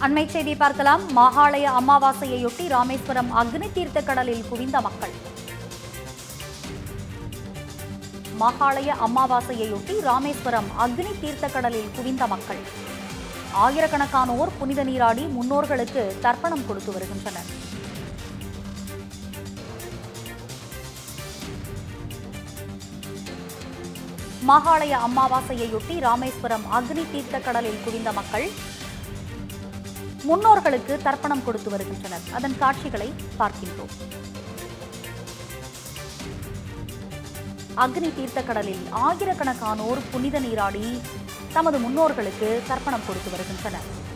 அண்மை செய்தி பார்க்கலாம் மகாலய அமாவாசையையொட்டி ராமேஸ்வரம் அக்னி தீர்த்த கடலில் குவிந்த மக்கள் மகாலய அமாவாசையையொட்டி ராமேஸ்வரம் அக்னி தீர்த்த கடலில் குவிந்த மக்கள் ஆயிரக்கணக்கானோர் புனித நீராடி முன்னோர்களுக்கு தர்ப்பணம் கொடுத்து வருகின்றனர் மகாலய அமாவாசையையொட்டி ராமேஸ்வரம் அக்னி தீர்த்த கடலில் குவிந்த மக்கள் முன்னோர்களுக்கு தர்ப்பணம் கொடுத்து வருகின்றனர் அதன் காட்சிகளை பார்க்கின்றோம் அக்னி தீர்த்த கடலில் ஆயிரக்கணக்கானோர் புனித நீராடி தமது முன்னோர்களுக்கு தர்ப்பணம் கொடுத்து வருகின்றனர்